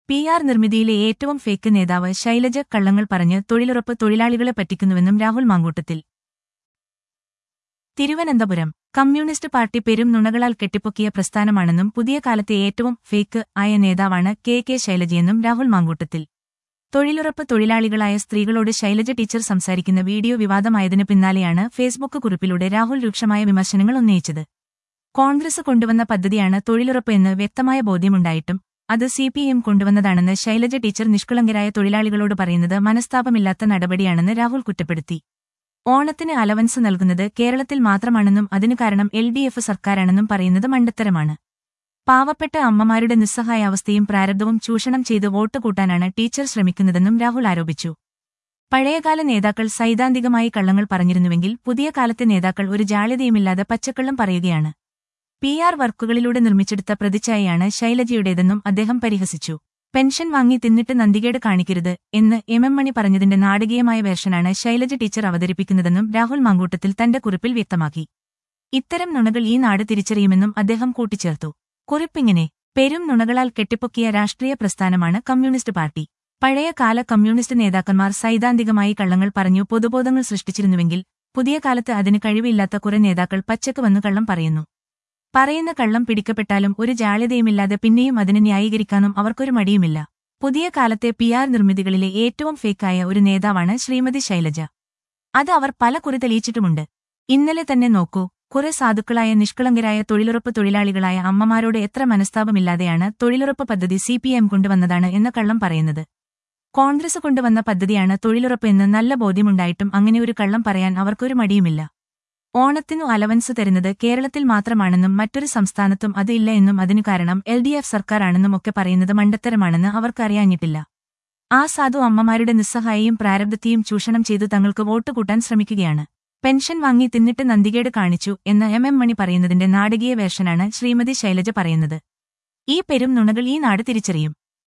P R നിർമ്മിതിയിലെ ഏറ്റവും fake നേതാവ് ശൈലജ കള്ളങ്ങൾ പറഞ്ഞ് തൊഴിലുറപ്പ് തൊഴിലാളികളെ പറ്റിക്കുന്നുവെന്നും രാഹുൽ മാങ്കൂട്ടത്തിൽ തിരുവനന്തപുരം കമ്മ്യൂണിസ്റ്റ് പാർട്ടി പെരും നുണകളാൽ കെട്ടിപ്പൊക്കിയ പ്രസ്ഥാനമാണെന്നും പുതിയ കാലത്തെ ഏറ്റവും ഫേക്ക് ആയ നേതാവാണ് കെ കെ ശൈലജയെന്നും രാഹുൽ മാങ്കൂട്ടത്തിൽ തൊഴിലുറപ്പ് തൊഴിലാളികളായ സ്ത്രീകളോട് ശൈലജ ടീച്ചർ സംസാരിക്കുന്ന വീഡിയോ വിവാദമായതിനു പിന്നാലെയാണ് ഫേസ്ബുക്ക് കുറിപ്പിലൂടെ രാഹുൽ രൂക്ഷമായ വിമർശനങ്ങൾ ഉന്നയിച്ചത് കോൺഗ്രസ് കൊണ്ടുവന്ന പദ്ധതിയാണ് തൊഴിലുറപ്പ് എന്ന് വ്യക്തമായ ബോധ്യമുണ്ടായിട്ടും അത് സി പി എം കൊണ്ടുവന്നതാണെന്ന് ശൈലജ ടീച്ചർ നിഷ്കളങ്കരായ തൊഴിലാളികളോട് പറയുന്നത് മനസ്താപമില്ലാത്ത നടപടിയാണെന്ന് രാഹുൽ കുറ്റപ്പെടുത്തി ഓണത്തിന് അലവൻസ് നൽകുന്നത് കേരളത്തിൽ മാത്രമാണെന്നും അതിനു കാരണം എൽ ഡി എഫ് സർക്കാരാണെന്നും പറയുന്നത് മണ്ടത്തരമാണ് പാവപ്പെട്ട അമ്മമാരുടെ നിസ്സഹായാവസ്ഥയും പ്രാരബ്ധവും ചൂഷണം ചെയ്ത് വോട്ട് കൂട്ടാനാണ് ടീച്ചർ ശ്രമിക്കുന്നതെന്നും രാഹുൽ ആരോപിച്ചു പഴയകാല നേതാക്കൾ സൈദ്ധാന്തികമായി കള്ളങ്ങൾ പറഞ്ഞിരുന്നുവെങ്കിൽ പുതിയ കാലത്തെ നേതാക്കൾ ഒരു ജാള്യതയുമില്ലാതെ പച്ചക്കള്ളം പറയുകയാണ് പി ആർ വർക്കുകളിലൂടെ നിർമ്മിച്ചെടുത്ത പ്രതിച്ഛായയാണ് ശൈലജയുടേതെന്നും അദ്ദേഹം പരിഹസിച്ചു പെൻഷൻ വാങ്ങി തിന്നിട്ട് നന്ദികേട് കാണിക്കരുത് എന്ന് എം എം മണി പറഞ്ഞതിന്റെ നാടകീയമായ വേർഷനാണ് ശൈലജ ടീച്ചർ അവതരിപ്പിക്കുന്നതെന്നും രാഹുൽ മങ്കൂട്ടത്തിൽ തന്റെ കുറിപ്പിൽ വ്യക്തമാക്കി ഇത്തരം നുണകൾ ഈ നാട് തിരിച്ചറിയുമെന്നും അദ്ദേഹം കൂട്ടിച്ചേർത്തു കുറിപ്പിങ്ങനെ പെരും നുണകളാൽ കെട്ടിപ്പൊക്കിയ രാഷ്ട്രീയ പ്രസ്ഥാനമാണ് കമ്മ്യൂണിസ്റ്റ് പാർട്ടി പഴയ കാല കമ്മ്യൂണിസ്റ്റ് നേതാക്കന്മാർ സൈദ്ധാന്തികമായി കള്ളങ്ങൾ പറഞ്ഞു പൊതുബോധങ്ങൾ സൃഷ്ടിച്ചിരുന്നുവെങ്കിൽ പുതിയ കാലത്ത് അതിന് കഴിവില്ലാത്ത കുറെ നേതാക്കൾ പച്ചക്ക് വന്നു കള്ളം പറയുന്നു പറയുന്ന കള്ളം പിടിക്കപ്പെട്ടാലും ഒരു ജാള്യതയുമില്ലാതെ പിന്നെയും അതിനെ ന്യായീകരിക്കാനും അവർക്കൊരു മടിയുമില്ല പുതിയ കാലത്തെ പി ആർ നിർമ്മിതികളിലെ ഏറ്റവും ഫേക്കായ ഒരു നേതാവാണ് ശ്രീമതി ശൈലജ അത് അവർ പല കുറി തെളിയിച്ചിട്ടുമുണ്ട് ഇന്നലെ തന്നെ നോക്കൂ കുറെ സാധുക്കളായ നിഷ്കളങ്കരായ തൊഴിലുറപ്പ് തൊഴിലാളികളായ അമ്മമാരോട് എത്ര മനസ്താപമില്ലാതെയാണ് തൊഴിലുറപ്പ് പദ്ധതി സി പി എം കൊണ്ടുവന്നതാണ് എന്ന കള്ളം പറയുന്നത് കോൺഗ്രസ് കൊണ്ടുവന്ന പദ്ധതിയാണ് തൊഴിലുറപ്പ് എന്ന് നല്ല ബോധ്യമുണ്ടായിട്ടും അങ്ങനെ ഒരു കള്ളം പറയാൻ അവർക്കൊരു മടിയുമില്ല ഓണത്തിനു അലവൻസ് തരുന്നത് കേരളത്തിൽ മാത്രമാണെന്നും മറ്റൊരു സംസ്ഥാനത്തും അത് ഇല്ല എന്നും അതിനു കാരണം എൽ ഡി എഫ് സർക്കാരാണെന്നും ഒക്കെ പറയുന്നത് മണ്ടത്തരമാണെന്ന് അവർക്ക് അറിയാഞ്ഞിട്ടില്ല ആ സാധു അമ്മമാരുടെ നിസ്സഹായയും പ്രാരബ്ധത്തെയും ചൂഷണം ചെയ്തു തങ്ങൾക്ക് വോട്ട് കൂട്ടാൻ ശ്രമിക്കുകയാണ് പെൻഷൻ വാങ്ങി തിന്നിട്ട് നന്ദികേട് കാണിച്ചു എന്ന് എം എം മണി പറയുന്നതിന്റെ നാടകീയ വേർഷനാണ് ശ്രീമതി ശൈലജ പറയുന്നത് ഈ പെരും നുണകൾ ഈ നാട് തിരിച്ചറിയും